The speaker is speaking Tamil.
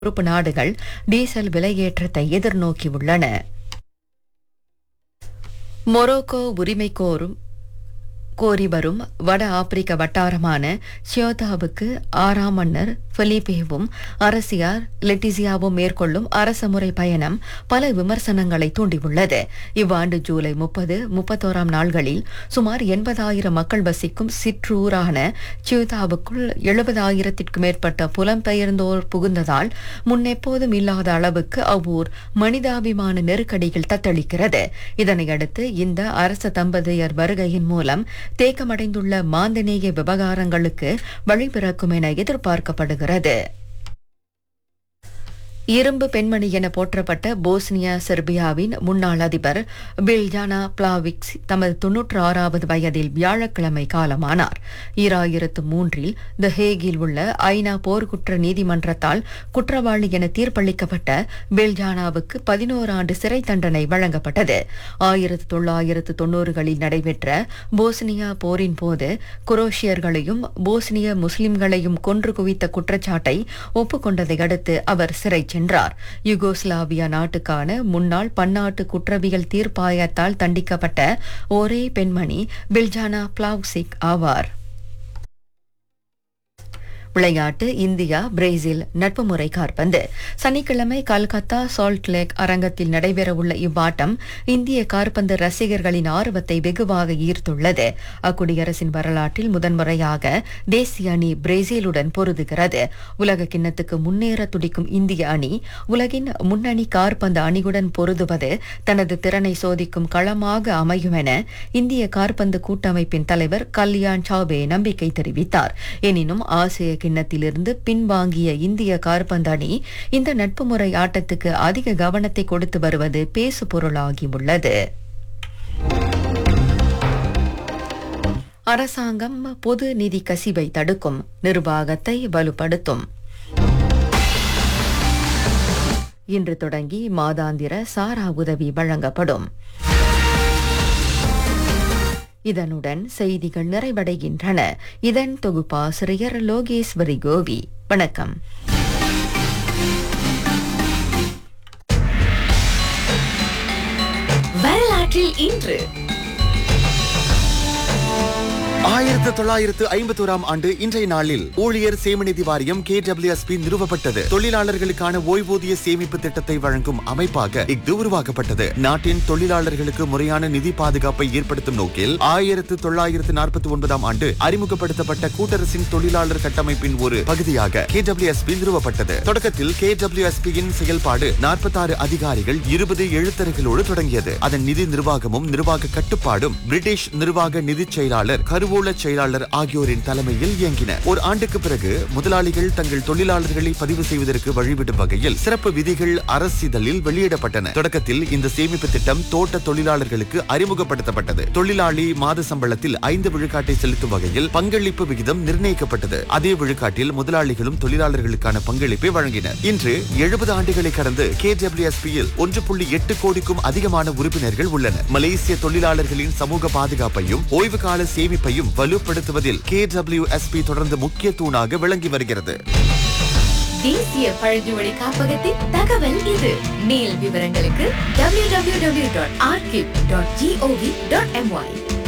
உறுப்பு நாடுகள் டீசல் விலையேற்றத்தை எதிர்நோக்கியுள்ளன மொரோக்கோ உரிமை கோரும் கோரி வரும் வட ஆப்பிரிக்க வட்டாரமான சியோதாவுக்கு ஆறாம் மன்னர் பிலிப்பேவும் அரசியார் லெட்டிசியாவும் மேற்கொள்ளும் அரசமுறை பயணம் பல விமர்சனங்களை தூண்டியுள்ளது இவ்வாண்டு ஜூலை முப்பது முப்பத்தோராம் நாள்களில் சுமார் எண்பதாயிரம் மக்கள் வசிக்கும் சிற்றூரான சியோதாவுக்குள் எழுபதாயிரத்திற்கும் மேற்பட்ட புலம்பெயர்ந்தோர் புகுந்ததால் முன்னெப்போதும் இல்லாத அளவுக்கு அவ்வூர் மனிதாபிமான நெருக்கடிகள் தத்தளிக்கிறது இதனையடுத்து இந்த அரச தம்பதியர் வருகையின் மூலம் தேக்கமடைந்துள்ள மாந்தநேய விவகாரங்களுக்கு வழிபிறக்கும் என எதிர்பார்க்கப்படுகிறது இரும்பு பெண்மணி என போற்றப்பட்ட போஸ்னியா செர்பியாவின் முன்னாள் அதிபர் பில்ஜானா பிளாவிக்ஸ் தமது தொன்னூற்று ஆறாவது வயதில் வியாழக்கிழமை காலமானார் ஈராயிரத்து மூன்றில் த ஹேகில் உள்ள ஐநா போர்க்குற்ற நீதிமன்றத்தால் குற்றவாளி என தீர்ப்பளிக்கப்பட்ட பில்ஜானாவுக்கு பதினோரு ஆண்டு சிறை தண்டனை வழங்கப்பட்டது ஆயிரத்து தொள்ளாயிரத்து தொன்னூறுகளில் நடைபெற்ற போஸ்னியா போரின் போது குரோஷியர்களையும் போஸ்னிய முஸ்லிம்களையும் கொன்று குவித்த குற்றச்சாட்டை ஒப்புக்கொண்டதை அடுத்து அவர் சிறை சென்றார் யுகோஸ்லாவியா நாட்டுக்கான முன்னாள் பன்னாட்டு குற்றவியல் தீர்ப்பாயத்தால் தண்டிக்கப்பட்ட ஒரே பெண்மணி பில்ஜானா பிளாவ்சிக் ஆவார் விளையாட்டு இந்தியா பிரேசில் நட்பு முறை காற்பந்து சனிக்கிழமை கல்கத்தா சால்ட் லேக் அரங்கத்தில் நடைபெறவுள்ள இவ்வாட்டம் இந்திய காற்பந்து ரசிகர்களின் ஆர்வத்தை வெகுவாக ஈர்த்துள்ளது அக்குடியரசின் வரலாற்றில் முதன்முறையாக தேசிய அணி பிரேசிலுடன் பொருதுகிறது உலக கிண்ணத்துக்கு முன்னேற துடிக்கும் இந்திய அணி உலகின் முன்னணி காற்பந்து அணியுடன் பொருதுவது தனது திறனை சோதிக்கும் களமாக அமையும் என இந்திய காற்பந்து கூட்டமைப்பின் தலைவர் கல்யாண் சாபே நம்பிக்கை தெரிவித்தார் எனினும் ஆசிய கிண்ணத்திலிருந்து பின்வாங்கிய இந்திய காற்பந்து அணி இந்த நட்பு முறை ஆட்டத்துக்கு அதிக கவனத்தை கொடுத்து வருவது பேசு பொருளாகியுள்ளது அரசாங்கம் பொது நிதி கசிவை தடுக்கும் நிர்வாகத்தை வலுப்படுத்தும் இன்று தொடங்கி மாதாந்திர சாரா உதவி வழங்கப்படும் இதனுடன் செய்திகள் நிறைவடைகின்றன இதன் தொகுப்பாசிரியர் லோகேஸ்வரி கோவி வணக்கம் வரலாற்றில் இன்று ஆயிரத்து தொள்ளாயிரத்து ஐம்பத்தோராம் ஆண்டு இன்றைய நாளில் ஊழியர் சேமநிதி வாரியம் கே நிறுவப்பட்டது தொழிலாளர்களுக்கான ஓய்வூதிய சேமிப்பு திட்டத்தை வழங்கும் அமைப்பாக இஃது உருவாக்கப்பட்டது நாட்டின் தொழிலாளர்களுக்கு முறையான நிதி பாதுகாப்பை ஏற்படுத்தும் நோக்கில் ஆயிரத்து தொள்ளாயிரத்து நாற்பத்தி ஒன்பதாம் ஆண்டு அறிமுகப்படுத்தப்பட்ட கூட்டரசின் தொழிலாளர் கட்டமைப்பின் ஒரு பகுதியாக கே நிறுவப்பட்டது தொடக்கத்தில் கே யின் செயல்பாடு நாற்பத்தாறு அதிகாரிகள் இருபது எழுத்தர்களோடு தொடங்கியது அதன் நிதி நிர்வாகமும் நிர்வாக கட்டுப்பாடும் பிரிட்டிஷ் நிர்வாக நிதி செயலாளர் கருவூல செயலாளர் ஆகியோரின் தலைமையில் இயங்கின ஒரு ஆண்டுக்கு பிறகு முதலாளிகள் தங்கள் தொழிலாளர்களை பதிவு செய்வதற்கு வழிவிடும் வகையில் சிறப்பு விதிகள் அரசிதழில் வெளியிடப்பட்டன தொடக்கத்தில் இந்த சேமிப்பு திட்டம் தோட்ட தொழிலாளர்களுக்கு அறிமுகப்படுத்தப்பட்டது தொழிலாளி மாத சம்பளத்தில் ஐந்து விழுக்காட்டை செலுத்தும் வகையில் பங்களிப்பு விகிதம் நிர்ணயிக்கப்பட்டது அதே விழுக்காட்டில் முதலாளிகளும் தொழிலாளர்களுக்கான பங்களிப்பை வழங்கினர் இன்று எழுபது ஆண்டுகளை கடந்து கே யில் ஒன்று புள்ளி எட்டு கோடிக்கும் அதிகமான உறுப்பினர்கள் உள்ளனர் மலேசிய தொழிலாளர்களின் சமூக பாதுகாப்பையும் ஓய்வு கால சேமிப்பையும் வலுப்படுத்துவதில் கே தொடர்ந்து முக்கிய தூணாக விளங்கி வருகிறது தேசிய பழங்குமொழி காப்பகத்தின் தகவல் இது மேல் விவரங்களுக்கு www.archive.gov.my